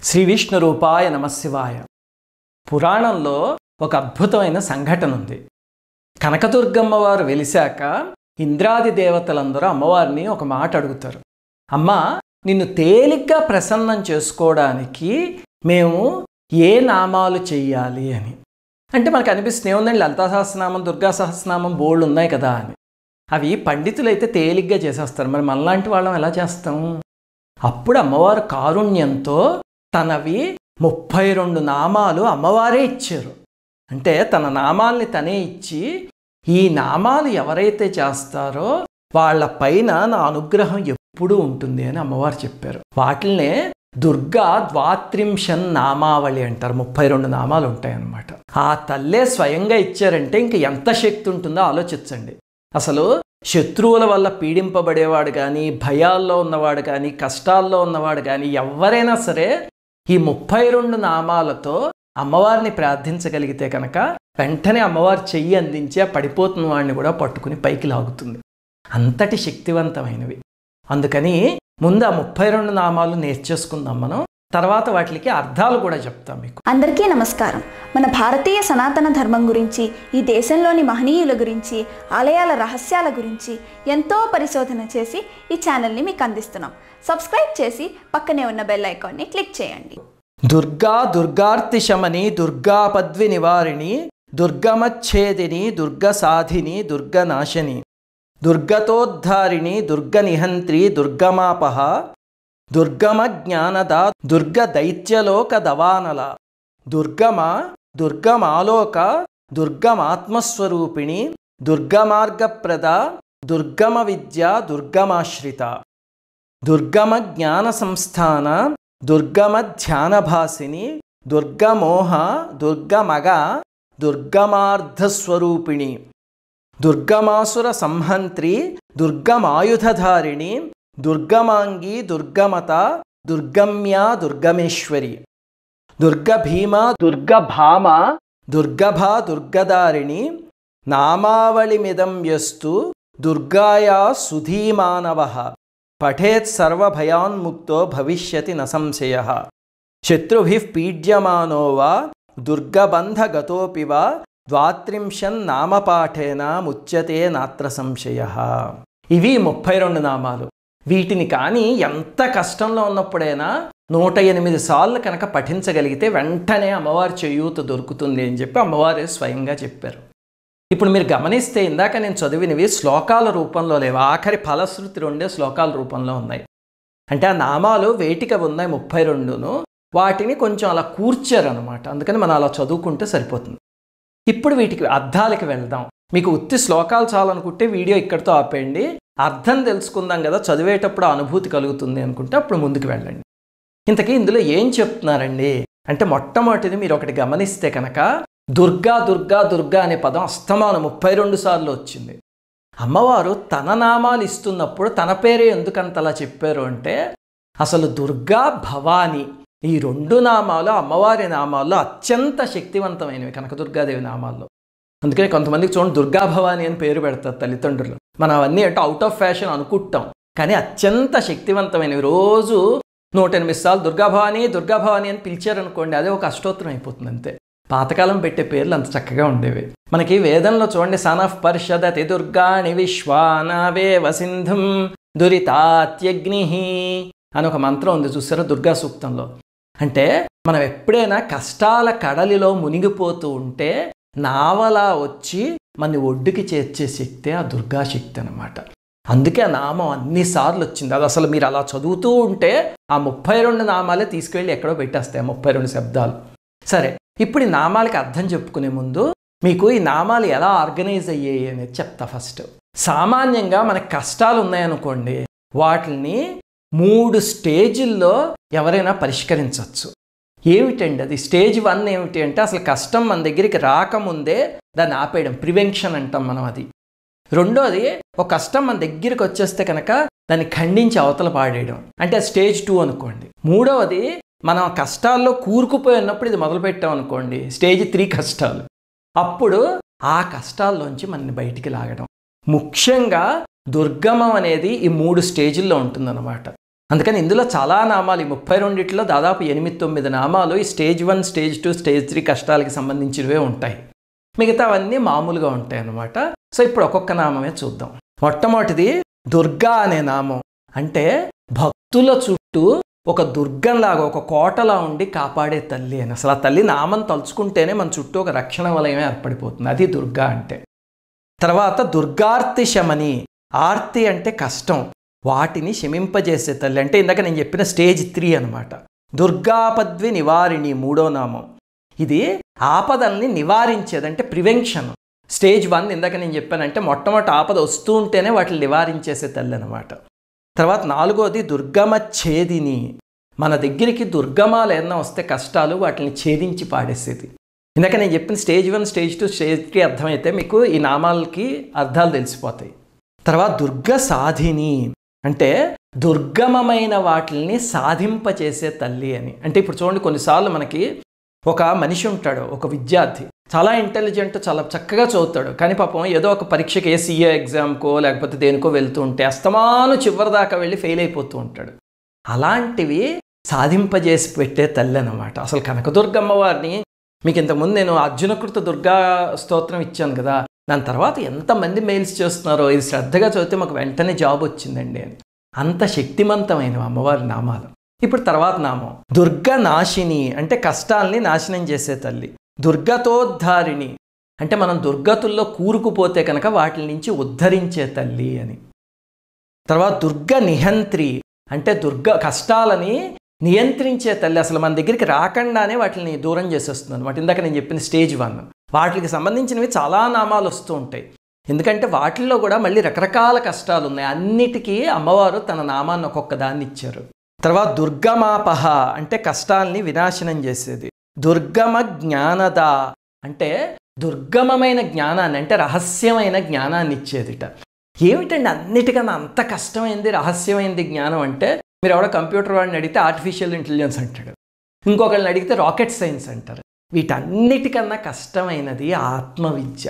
శ్రీ విష్ణు రూపాయ నమశివాయ పురాణంలో ఒక అద్భుతమైన సంఘటన ఉంది కనకదుర్గమ్మ వారు వెలిశాక ఇంద్రాది దేవతలందరూ అమ్మవారిని ఒక మాట అడుగుతారు అమ్మా నిన్ను తేలిగ్గా ప్రసన్నం చేసుకోవడానికి మేము ఏ నామాలు చెయ్యాలి అని అంటే మనకు అనిపిస్తుంది ఏముందండి లలితా సహస్రనామం దుర్గా సహస్రనామం బోల్డ్ ఉన్నాయి కదా అని అవి పండితులు అయితే తేలిగ్గా చేసేస్తారు మరి మనలాంటి వాళ్ళం ఎలా చేస్తాం అప్పుడు అమ్మవారు కారుణ్యంతో తనవి ముప్పై రెండు నామాలు అమ్మవారే ఇచ్చారు అంటే తన నామాల్ని తనే ఇచ్చి ఈ నామాలు ఎవరైతే చేస్తారో వాళ్ళ పైన నా అనుగ్రహం ఎప్పుడూ ఉంటుంది అని అమ్మవారు చెప్పారు వాటిల్నే దుర్గా ద్వాత్రింశన్ నామావళి అంటారు ముప్పై రెండు నామాలు ఉంటాయి అన్నమాట ఆ తల్లే స్వయంగా ఇచ్చారంటే ఇంక ఎంత శక్తి ఉంటుందో ఆలోచించండి అసలు శత్రువుల వల్ల పీడింపబడేవాడు కానీ భయాల్లో ఉన్నవాడు కానీ కష్టాల్లో ఉన్నవాడు కానీ ఎవరైనా సరే ఈ ముప్పై రెండు నామాలతో అమ్మవారిని ప్రార్థించగలిగితే కనుక వెంటనే అమ్మవారు చెయ్యి అందించి ఆ పడిపోతున్న వాడిని కూడా పట్టుకుని పైకి లాగుతుంది అంతటి శక్తివంతమైనవి అందుకని ముందు ఆ ముప్పై రెండు నామాలు నేర్చేసుకుందాం మనం తర్వాత వాటికి అర్థాలు కూడా చెప్తాం మీకు అందరికీ నమస్కారం మన భారతీయ సనాతన ధర్మం గురించి ఈ దేశంలోని మహనీయుల గురించి ఆలయాల రహస్యాల గురించి ఎంతో పరిశోధన చేసి ఈ ఛానల్ని మీకు అందిస్తున్నాం సబ్స్క్రైబ్ చేసి పక్కనే ఉన్న బెల్ ఐకాన్ని క్లిక్ చేయండి దుర్గా దుర్గార్తి శమని దుర్గా పద్వి నివారిణి దుర్గమచ్ఛేదిని దుర్గ సాధిని దుర్గనాశని దుర్గతోద్ధారిణి దుర్గ నిహంత్రి దుర్గమాపహ దుర్గమ జ్ఞానద దుర్గ దైత్యలోక దవానల దుర్గమ దుర్గమాలోక దుర్గమాత్మస్వరూపిణి దుర్గమార్గప్రద దుర్గమ విద్య దుర్గమాశ్రిత దుర్గమ జ్ఞాన సంస్థాన దుర్గమ ధ్యానభాసిని దుర్గమోహ దుర్గమగ దుర్గమార్ధస్వరూపిణి దుర్గమాసుర సంహంత్రి దుర్గమాయుధధారిణి దుర్గమాంగి దుర్గమత దుర్గమ్య దుర్గమేశ్వరి దుర్గభీమ దుర్గభామ దుర్గభా దుర్గదారిణి నామావళిమిదం యస్తు దుర్గాయా సుధీమానవ పఠేత్ సర్వభయాన్ముక్తో భవిష్యతి న సంశయ శత్రుభిః పీడ్యమానో వా దుర్గబంధగతోపి వా ద్వాత్రింశన్నామపాఠేన ముచ్యతే నాత్ర సంశయ ఇవి ముప్పై రెండు నామాలు వీటిని కానీ ఎంత కష్టంలో ఉన్నప్పుడైనా నూట ఎనిమిది సార్లు కనుక పఠించగలిగితే వెంటనే అమ్మవారి చేయూత దొరుకుతుంది అని చెప్పి అమ్మవారే స్వయంగా చెప్పారు ఇప్పుడు మీరు గమనిస్తే ఇందాక నేను చదివినవి శ్లోకాల రూపంలో లేవు ఆఖరి ఫలశ్రుతి రెండే శ్లోకాల రూపంలో ఉన్నాయి అంటే ఆ నామాలు వేటిక ఉన్నాయి ముప్పై రెండును వాటిని కొంచెం అలా కూర్చారనమాట అందుకని మనం అలా చదువుకుంటే సరిపోతుంది ఇప్పుడు వీటికి అర్థాలకి వెళ్దాం మీకు ఉత్తి శ్లోకాలు చాలనుకుంటే వీడియో ఇక్కడితో ఆపేయండి అర్థం తెలుసుకుందాం కదా చదివేటప్పుడు ఆ అనుభూతి కలుగుతుంది అనుకుంటే అప్పుడు ముందుకు వెళ్ళండి ఇంతకీ ఇందులో ఏం చెప్తున్నారండి అంటే మొట్టమొదటిది మీరు ఒకటి గమనిస్తే కనుక దుర్గా దుర్గా దుర్గా అనే పదం అస్తమానం ముప్పై రెండు సార్లు వచ్చింది అమ్మవారు తన నామాలు ఇస్తున్నప్పుడు తన పేరే ఎందుకంతలా చెప్పారు అంటే అసలు దుర్గా భవాని ఈ రెండు నామాలు అమ్మవారి నామాల్లో అత్యంత శక్తివంతమైనవి కనకదుర్గాదేవి నామాల్లో అందుకని కొంతమందికి చూడండి దుర్గా భవాని అని పేరు పెడతారు తల్లిదండ్రులు మనం అవన్నీ అంటే అవుట్ ఆఫ్ ఫ్యాషన్ అనుకుంటాం కానీ అత్యంత శక్తివంతమైనవి రోజు నూట ఎనిమిది సార్లు దుర్గా భవాని దుర్గా భవాని అని పిలిచారనుకోండి అదే ఒక అష్టోత్తరం అయిపోతుంది అంతే పాతకాలం పెట్టే పేర్లు అంత చక్కగా ఉండేవి మనకి వేదంలో చూడండి సన్ ఆఫ్ పర్షదతి దుర్గాణి విశ్వానవే వసింధుం దురితాత్యగ్ని అని ఒక మంత్రం ఉంది చూసారా దుర్గా సూక్తంలో అంటే మనం ఎప్పుడైనా కష్టాల కడలిలో మునిగిపోతూ ఉంటే నావలా వచ్చి మన ఒడ్డుకి చేర్చే శక్తి ఆ దుర్గా శక్తి అనమాట అందుకే ఆ నామం అన్నిసార్లు వచ్చింది అది అసలు మీరు అలా చదువుతూ ఉంటే ఆ ముప్పై రెండు నామాలే తీసుకెళ్ళి ఎక్కడో పెట్టేస్తాయి ఆ ముప్పై రెండు శబ్దాలు సరే ఇప్పుడు ఈ నామాలకి అర్థం చెప్పుకునే ముందు మీకు ఈ నామాలు ఎలా ఆర్గనైజ్ అయ్యాయి అనేది చెప్తా ఫస్ట్ సామాన్యంగా మనకి కష్టాలు ఉన్నాయనుకోండి వాటిని మూడు స్టేజిల్లో ఎవరైనా పరిష్కరించవచ్చు ఏమిటండి అది స్టేజ్ వన్ ఏమిటి అంటే అసలు కష్టం మన దగ్గరికి రాకముందే దాన్ని ఆపేయడం ప్రివెన్షన్ అంటాం మనం అది రెండోది ఒక కష్టం మన దగ్గరికి వచ్చేస్తే కనుక దాన్ని ఖండించి అవతల పాడేయడం అంటే స్టేజ్ టూ అనుకోండి మూడవది మనం కష్టాల్లో కూరుకుపోయి ఉన్నప్పుడు ఇది మొదలుపెట్టాం అనుకోండి స్టేజ్ త్రీ కష్టాలు అప్పుడు ఆ కష్టాల్లోంచి మనని బయటికి లాగడం ముఖ్యంగా దుర్గమం అనేది ఈ మూడు స్టేజుల్లో ఉంటుందన్నమాట అందుకని ఇందులో చాలా నామాలు ఈ ముప్పై రెండిట్లో దాదాపు ఎనిమిది తొమ్మిది నామాలు ఈ stage one stage two stage three కష్టాలకి సంబంధించినవే ఉంటాయి మిగతావన్నీ మామూలుగా ఉంటాయి అన్నమాట సో ఇప్పుడు ఒక్కొక్క నామమే చూద్దాం మొట్టమొదటిది దుర్గా అనే నామం అంటే భక్తుల చుట్టూ ఒక దుర్గంలాగా ఒక కోటలా ఉండి కాపాడే తల్లి అని అసలు ఆ తల్లి నామం తలుచుకుంటేనే మన చుట్టూ ఒక రక్షణ వలయమే ఏర్పడిపోతుంది అది దుర్గా అంటే తర్వాత దుర్గార్తి శమని ఆర్తి అంటే కష్టం వాటిని శమింపజేసే తల్లి అంటే ఇందాక నేను చెప్పిన స్టేజ్ త్రీ అనమాట దుర్గాపద్వి నివారిణి మూడో నామం ఇది ఆపదల్ని నివారించేది అంటే ప్రివెన్షన్ స్టేజ్ వన్ ఇందాక నేను చెప్పానంటే మొట్టమొదటి ఆపద వస్తూ ఉంటేనే వాటిని నివారించేసే తల్లి అనమాట తర్వాత నాలుగోది దుర్గమ ఛేదిని మన దగ్గరికి దుర్గమాలు ఏదైనా వస్తే కష్టాలు వాటిని ఛేదించి పాడేసేది ఇందాక నేను చెప్పిన stage one stage two stage three అర్థమైతే మీకు ఈ నామాలకి అర్థాలు తెలిసిపోతాయి తర్వాత దుర్గ సాధిని అంటే దుర్గమమైన వాటిల్ని సాధింపచేసే తల్లి అని అంటే ఇప్పుడు చూడండి కొన్నిసార్లు మనకి ఒక మనిషి ఉంటాడు ఒక విద్యార్థి చాలా ఇంటెలిజెంట్ చాలా చక్కగా చదువుతాడు కానీ పాపం ఏదో ఒక పరీక్షకి ఏ సీఏ ఎగ్జామ్కో లేకపోతే దేనికో వెళ్తూ ఉంటే అస్తమాను చివరి దాకా వెళ్ళి ఫెయిల్ అయిపోతూ ఉంటాడు అలాంటివి సాధింపజేసి పెట్టే తల్లి అనమాట అసలు కనకదుర్గమ్మ వారిని మీకు ఇంతకుముందు నేను అర్జునకృత దుర్గా స్తోత్రం ఇచ్చాను కదా దాని తర్వాత ఎంతమంది మెయిల్స్ చేస్తున్నారో ఇది శ్రద్ధగా చదివితే మాకు వెంటనే జాబ్ వచ్చిందండి అని అంత శక్తివంతమైన అమ్మవారి నామాలు ఇప్పుడు తర్వాత నామం దుర్గ నాశిని అంటే కష్టాల్ని నాశనం చేసే తల్లి దుర్గతోద్ధారిణి అంటే మనం దుర్గతుల్లో కూరుకుపోతే కనుక వాటి నుంచి ఉద్ధరించే తల్లి అని తర్వాత దుర్గ నిహంత్రి అంటే దుర్గ కష్టాలని నియంత్రించే తల్లి అసలు మన దగ్గరికి రాకుండానే వాటిని దూరం చేసేస్తుంది అనమాట ఇందాక నేను చెప్పిన స్టేజ్ వన్ వాటికి సంబంధించినవి చాలా నామాలు వస్తూ ఉంటాయి ఎందుకంటే వాటిల్లో కూడా మళ్ళీ రకరకాల కష్టాలు ఉన్నాయి అన్నిటికీ అమ్మవారు తన నామాన్ని ఒక్కొక్క దాన్ని ఇచ్చారు తర్వాత దుర్గమాపహ అంటే కష్టాల్ని వినాశనం చేసేది దుర్గమ జ్ఞానద అంటే దుర్గమమైన జ్ఞానాన్ని అంటే రహస్యమైన జ్ఞానాన్ని ఇచ్చేదిట ఏమిటండి అన్నిటికన్నా అంత కష్టమైంది రహస్యమైంది జ్ఞానం అంటే మీరు ఎవడో కంప్యూటర్ వాడిని అడిగితే ఆర్టిఫిషియల్ ఇంటెలిజెన్స్ అంటాడు ఇంకొకళ్ళని అడిగితే రాకెట్ సైన్స్ అంటారు వీటన్నిటికన్నా కష్టమైనది ఆత్మవిద్య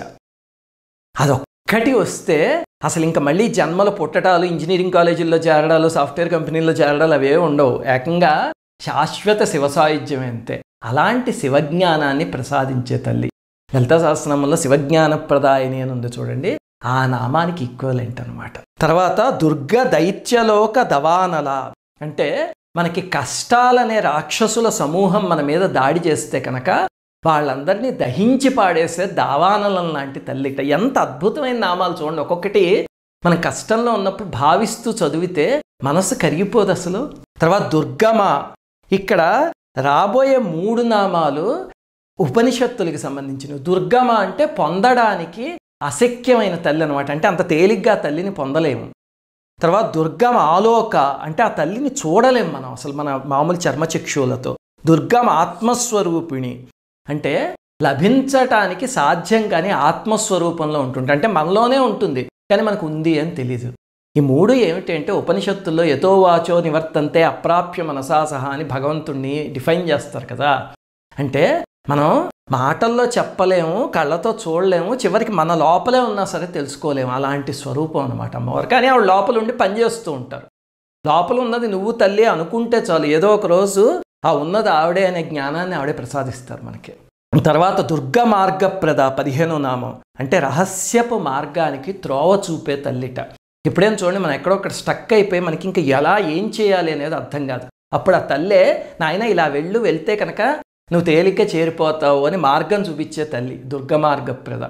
అదొక్కటి వస్తే అసలు ఇంకా మళ్ళీ జన్మలు పుట్టడాలు ఇంజనీరింగ్ కాలేజీల్లో చేరడాలు సాఫ్ట్వేర్ కంపెనీల్లో చేరడాలు అవే ఉండవు ఏకంగా శాశ్వత శివసాయుధ్యమే అంతే అలాంటి శివజ్ఞానాన్ని ప్రసాదించే తల్లి లలితా సహస్రనామంలో శివజ్ఞాన ప్రదాయని అని ఉంది చూడండి ఆ నామానికి ఈక్వలెంట్ అనమాట తర్వాత దుర్గ దైత్యలోక దవానల అంటే మనకి కష్టాలనే రాక్షసుల సమూహం మన మీద దాడి చేస్తే కనుక వాళ్ళందరినీ దహించి పాడేసే దావానలం లాంటి తల్లిట ఎంత అద్భుతమైన నామాలు చూడండి ఒక్కొక్కటి మనం కష్టంలో ఉన్నప్పుడు భావిస్తూ చదివితే మనసు కరిగిపోదు అసలు తర్వాత దుర్గమ ఇక్కడ రాబోయే మూడు నామాలు ఉపనిషత్తులకి సంబంధించినవి దుర్గమ అంటే పొందడానికి అశక్యమైన తల్లి అనమాట అంటే అంత తేలిగ్గా తల్లిని పొందలేము తర్వాత దుర్గమ ఆలోక అంటే ఆ తల్లిని చూడలేం మనం అసలు మన మామూలు చర్మచక్షువులతో దుర్గమ ఆత్మస్వరూపిణి అంటే లభించటానికి సాధ్యం కానీ ఆత్మస్వరూపంలో ఉంటుంది అంటే మనలోనే ఉంటుంది కానీ మనకు ఉంది అని తెలీదు ఈ మూడు ఏమిటి అంటే ఉపనిషత్తుల్లో ఎతో వాచో నివర్తంతే అప్రాప్య మనసా సహా అని భగవంతుణ్ణి డిఫైన్ చేస్తారు కదా అంటే మనం మాటల్లో చెప్పలేము కళ్ళతో చూడలేము చివరికి మన లోపలే ఉన్నా సరే తెలుసుకోలేము అలాంటి స్వరూపం అనమాట అమ్మవారు కానీ ఆవిడ లోపల ఉండి పనిచేస్తూ ఉంటారు లోపల ఉన్నది నువ్వు తల్లి అనుకుంటే చాలు ఏదో ఒక రోజు ఆ ఉన్నది ఆవిడే అనే జ్ఞానాన్ని ఆవిడే ప్రసాదిస్తారు మనకి తర్వాత దుర్గ మార్గప్రద పదిహేనో నామం అంటే రహస్యపు మార్గానికి త్రోవ చూపే తల్లిట ఇప్పుడేం చూడండి మనం ఎక్కడొక్కడ స్టక్ అయిపోయి మనకి ఇంకా ఎలా ఏం చేయాలి అనేది అర్థం కాదు అప్పుడు ఆ తల్లే నాయన ఇలా వెళ్ళు వెళ్తే కనుక నువ్వు తేలిగ్గా చేరిపోతావు అని మార్గం చూపించే తల్లి దుర్గ మార్గప్రద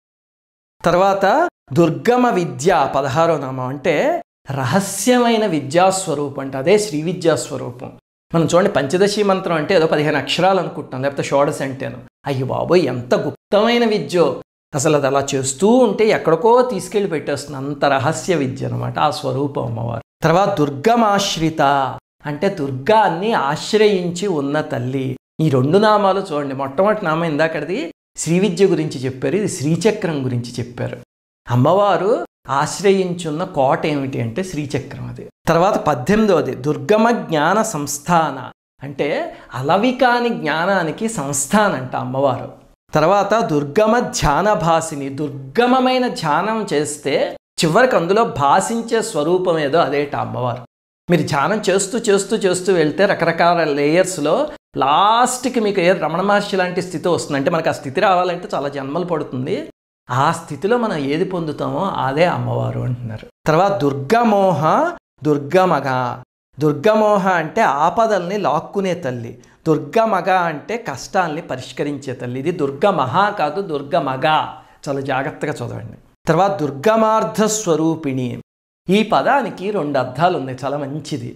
తర్వాత దుర్గమ విద్య పదహారో నామం అంటే రహస్యమైన విద్యాస్వరూపం అంటే అదే శ్రీ విద్యాస్వరూపం మనం చూడండి పంచదశి మంత్రం అంటే ఏదో పదిహేను అక్షరాలు అనుకుంటున్నాం లేకపోతే షోడశ అంటేను అయ్యో బాబోయ్ ఎంత గుప్తమైన విద్యో అసలు అది అలా చేస్తూ ఉంటే ఎక్కడికో తీసుకెళ్ళి పెట్టేస్తుంది అంత రహస్య విద్య అనమాట ఆ స్వరూపం అమ్మవారు తర్వాత దుర్గమాశ్రిత అంటే దుర్గాన్ని ఆశ్రయించి ఉన్న తల్లి ఈ రెండు నామాలు చూడండి మొట్టమొదటి నామం ఇందాకది శ్రీ విద్య గురించి చెప్పారు ఇది శ్రీచక్రం గురించి చెప్పారు అమ్మవారు ఆశ్రయించున్న కోట ఏమిటి అంటే శ్రీచక్రం అది తర్వాత పద్దెనిమిదవది దుర్గమ జ్ఞాన సంస్థాన అంటే అలవికాని జ్ఞానానికి సంస్థాన అంట అమ్మవారు తర్వాత దుర్గమ ధ్యాన భాసిని దుర్గమమైన ధ్యానం చేస్తే చివరికి అందులో భాషించే స్వరూపం ఏదో అదేట అమ్మవారు మీరు ధ్యానం చేస్తూ చేస్తూ చేస్తూ వెళ్తే రకరకాల లేయర్స్లో లాస్ట్కి మీకు ఏ రమణ మహర్షి లాంటి స్థితి వస్తుంది అంటే మనకు ఆ స్థితి రావాలంటే చాలా జన్మలు పడుతుంది ఆ స్థితిలో మనం ఏది పొందుతామో అదే అమ్మవారు అంటున్నారు తర్వాత దుర్గమోహ దుర్గమగ దుర్గమోహ అంటే ఆపదల్ని లాక్కునే తల్లి దుర్గమగ అంటే కష్టాల్ని పరిష్కరించే తల్లి ఇది దుర్గమహ కాదు దుర్గమగ చాలా జాగ్రత్తగా చదవండి తర్వాత దుర్గమార్థ స్వరూపిణి ఈ పదానికి రెండు అర్థాలు ఉన్నాయి చాలా మంచిది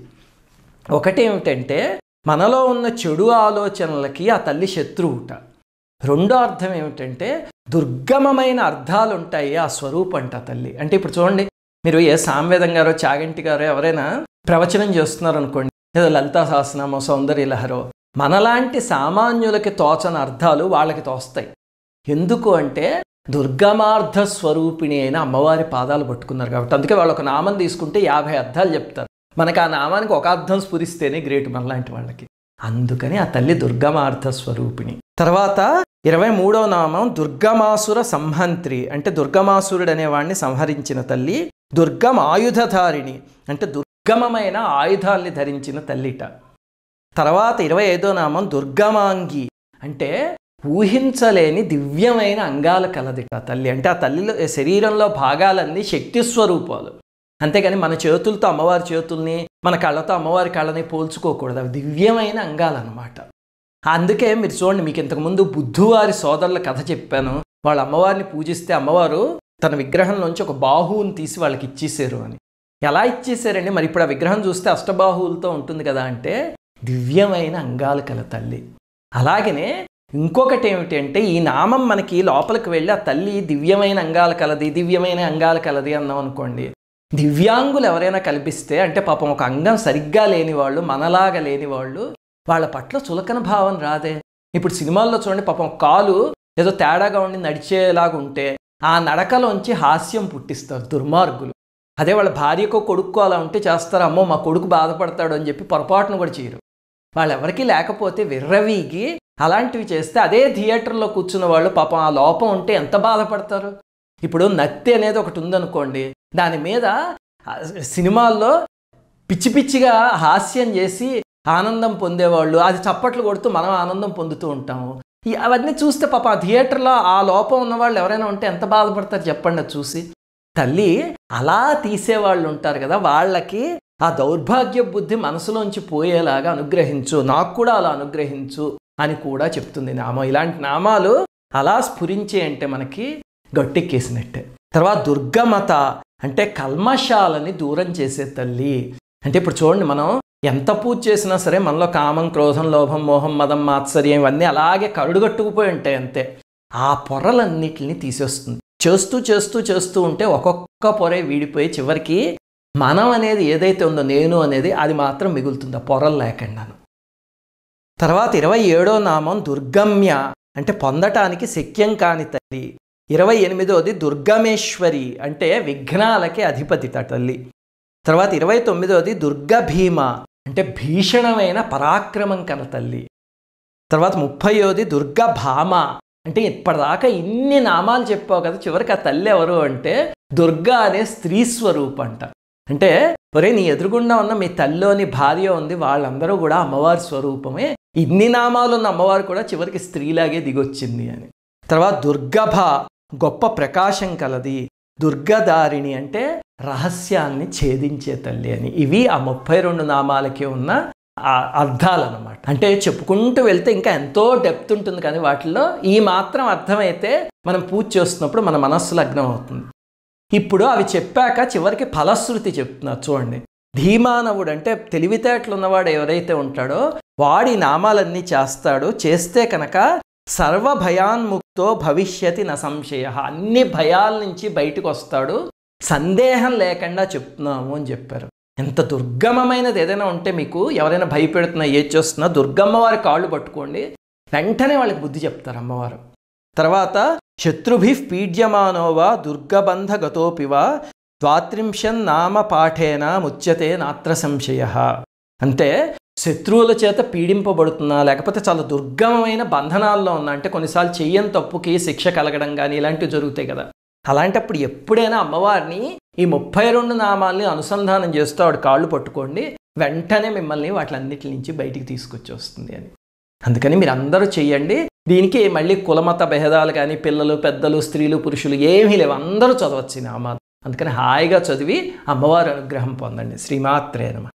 ఒకటి ఏమిటంటే మనలో ఉన్న చెడు ఆలోచనలకి ఆ తల్లి శత్రువుట రెండో అర్థం ఏమిటంటే దుర్గమమైన అర్థాలు ఉంటాయి ఆ స్వరూపం అంట తల్లి అంటే ఇప్పుడు చూడండి మీరు ఏ సాంవేదం గారో చాగంటి గారో ఎవరైనా ప్రవచనం చేస్తున్నారు అనుకోండి ఏదో లలితా సహస్రనామో సౌందర్య లహరో మనలాంటి సామాన్యులకి తోచని అర్థాలు వాళ్ళకి తోస్తాయి ఎందుకు అంటే దుర్గమార్థ స్వరూపిణి అయిన అమ్మవారి పాదాలు పట్టుకున్నారు కాబట్టి అందుకే వాళ్ళు ఒక నామం తీసుకుంటే యాభై అర్థాలు చెప్తారు మనకు ఆ నామానికి ఒక అర్థం స్ఫురిస్తేనే గ్రేట్ మనలాంటి వాళ్ళకి అందుకని ఆ తల్లి దుర్గమార్థ స్వరూపిణి తర్వాత ఇరవై మూడవ నామం దుర్గమాసుర సంహంత్రి అంటే దుర్గమాసురుడు అనేవాడిని సంహరించిన తల్లి దుర్గం ఆయుధధారిణి అంటే దుర్గమమైన ఆయుధాల్ని ధరించిన తల్లిట తర్వాత ఇరవై ఐదో నామం దుర్గమాంగి అంటే ఊహించలేని దివ్యమైన అంగాలు కలదిట ఆ తల్లి అంటే ఆ తల్లిలో శరీరంలో భాగాలన్నీ శక్తి స్వరూపాలు అంతేగాని మన చేతులతో అమ్మవారి చేతుల్ని మన కళ్ళతో అమ్మవారి కళ్ళని పోల్చుకోకూడదు అవి దివ్యమైన అంగాలన్నమాట అందుకే మీరు చూడండి మీకు ఇంతకుముందు బుద్ధువారి సోదరుల కథ చెప్పాను వాళ్ళ అమ్మవారిని పూజిస్తే అమ్మవారు తన విగ్రహంలోంచి ఒక బాహువుని తీసి వాళ్ళకి ఇచ్చేసారు అని ఎలా ఇచ్చేసారండి మరి ఇప్పుడు ఆ విగ్రహం చూస్తే అష్టబాహువులతో ఉంటుంది కదా అంటే దివ్యమైన అంగాలు కల తల్లి అలాగనే ఇంకొకటి ఏమిటి అంటే ఈ నామం మనకి లోపలికి వెళ్ళి ఆ తల్లి దివ్యమైన అంగాలు కలది దివ్యమైన అంగాలు కలది అన్నాం అనుకోండి దివ్యాంగులు ఎవరైనా కల్పిస్తే అంటే పాపం ఒక అంగం సరిగ్గా లేని వాళ్ళు మనలాగా లేని వాళ్ళు వాళ్ళ పట్ల చులకన భావం రాదే ఇప్పుడు సినిమాల్లో చూడండి పాపం కాలు ఏదో తేడాగా ఉండి నడిచేలాగా ఉంటే ఆ నడకలోంచి హాస్యం పుట్టిస్తారు దుర్మార్గులు అదే వాళ్ళ భార్యకో కొడుక్కో అలా ఉంటే చేస్తారు అమ్మో మా కొడుకు బాధపడతాడు అని చెప్పి పొరపాటును కూడా చేయరు వాళ్ళెవరికి లేకపోతే విర్రవీగి అలాంటివి చేస్తే అదే థియేటర్లో కూర్చున్న వాళ్ళు పాపం ఆ లోపం ఉంటే ఎంత బాధపడతారు ఇప్పుడు నత్తి అనేది ఒకటి ఉందనుకోండి దాని మీద ఆ, సినిమాల్లో పిచ్చి పిచ్చిగా హాస్యం చేసి ఆనందం పొందేవాళ్ళు అది చప్పట్లు కొడుతూ మనం ఆనందం పొందుతూ ఉంటాము ఈ అవన్నీ చూస్తే పాప ఆ థియేటర్లో ఆ లోపం ఉన్న వాళ్ళు ఎవరైనా ఉంటే ఎంత బాధపడతారు చెప్పండి అది చూసి తల్లి అలా తీసేవాళ్ళు ఉంటారు కదా వాళ్ళకి ఆ దౌర్భాగ్య బుద్ధి మనసులోంచి పోయేలాగా అనుగ్రహించు నాకు కూడా అలా అనుగ్రహించు అని కూడా చెప్తుంది నామం ఇలాంటి నామాలు అలా స్ఫురించే అంటే మనకి గట్టెక్కేసినట్టే తర్వాత దుర్గమత అంటే కల్మషాలని దూరం చేసే తల్లి అంటే ఇప్పుడు చూడండి మనం ఎంత పూజ చేసినా సరే మనలో కామం క్రోధం లోభం మోహం మదం మాత్సర్యం ఇవన్నీ అలాగే కరుడుగట్టుకుపోయి ఉంటాయి అంతే ఆ పొరలన్నిటిని తీసేస్తుంది చేస్తూ చేస్తూ చేస్తూ ఉంటే ఒక్కొక్క పొరే వీడిపోయి చివరికి మనం అనేది ఏదైతే ఉందో నేను అనేది అది మాత్రం మిగులుతుంది ఆ పొరలు లేకుండాను తర్వాత ఇరవై ఏడో నామం దుర్గమ్య అంటే పొందటానికి శక్యం కాని తల్లి ఇరవై ఎనిమిదోది దుర్గమేశ్వరి అంటే విఘ్నాలకి అధిపతిట తల్లి తర్వాత ఇరవై తొమ్మిదోది దుర్గభీమ అంటే భీషణమైన పరాక్రమం కల తల్లి తర్వాత ముప్పయోది దుర్గభామ అంటే ఇప్పటిదాకా ఇన్ని నామాలు చెప్పావు కదా చివరికి ఆ తల్లి ఎవరు అంటే దుర్గా అనే స్త్రీ స్వరూపం అంట అంటే ఒరే నీ ఎదురుగుండా ఉన్న మీ తల్లిలోని భార్య ఉంది వాళ్ళందరూ కూడా అమ్మవారి స్వరూపమే ఇన్ని నామాలు ఉన్న అమ్మవారు కూడా చివరికి స్త్రీలాగే దిగొచ్చింది అని తర్వాత దుర్గభ గొప్ప ప్రకాశం కలది దుర్గదారిణి అంటే రహస్యాల్ని ఛేదించే తల్లి అని ఇవి ఆ ముప్పై రెండు నామాలకి ఉన్న ఆ అర్థాలన్నమాట అంటే చెప్పుకుంటూ వెళ్తే ఇంకా ఎంతో డెప్త్ ఉంటుంది కానీ వాటిల్లో ఈ మాత్రం అర్థమైతే మనం పూజ చేస్తున్నప్పుడు మన మనస్సు లగ్నం అవుతుంది ఇప్పుడు అవి చెప్పాక చివరికి ఫలశ్రుతి చెప్తున్నారు చూడండి ధీమానవుడు అంటే తెలివితేటలు ఉన్నవాడు ఎవరైతే ఉంటాడో వాడి నామాలన్నీ చేస్తాడు చేస్తే కనుక సర్వ భయాన్ముక్తో భవిష్యతి న సంశయ అన్ని భయాల నుంచి బయటకు వస్తాడు సందేహం లేకుండా చెప్తున్నాము అని చెప్పారు ఎంత దుర్గమమైనది ఏదైనా ఉంటే మీకు ఎవరైనా భయపెడుతున్నా ఏది చేస్తున్నా దుర్గమ్మ వారి కాళ్ళు పట్టుకోండి వెంటనే వాళ్ళకి బుద్ధి చెప్తారు అమ్మవారు తర్వాత శత్రుభి పీడ్యమానోవా దుర్గబంధ గతోపివా ద్వాత్రింశన్ నామ పాఠేన ముచ్యతే నాత్ర సంశయ అంటే శత్రువుల చేత పీడింపబడుతున్నా లేకపోతే చాలా దుర్గమమైన బంధనాల్లో ఉన్నా అంటే కొన్నిసార్లు చెయ్యని తప్పుకి శిక్ష కలగడం కానీ ఇలాంటివి జరుగుతాయి కదా అలాంటప్పుడు ఎప్పుడైనా అమ్మవారిని ఈ ముప్పై రెండు నామాల్ని అనుసంధానం చేస్తూ ఆవిడ కాళ్ళు పట్టుకోండి వెంటనే మిమ్మల్ని వాటిలన్నిటి నుంచి బయటికి తీసుకొచ్చి వస్తుంది అని అందుకని మీరు అందరూ చెయ్యండి దీనికి మళ్ళీ కులమత భేదాలు కానీ పిల్లలు పెద్దలు స్త్రీలు పురుషులు ఏమీ లేవు అందరూ చదవచ్చు ఈ నామాలు అందుకని హాయిగా చదివి అమ్మవారి అనుగ్రహం పొందండి శ్రీమాత్రే నమ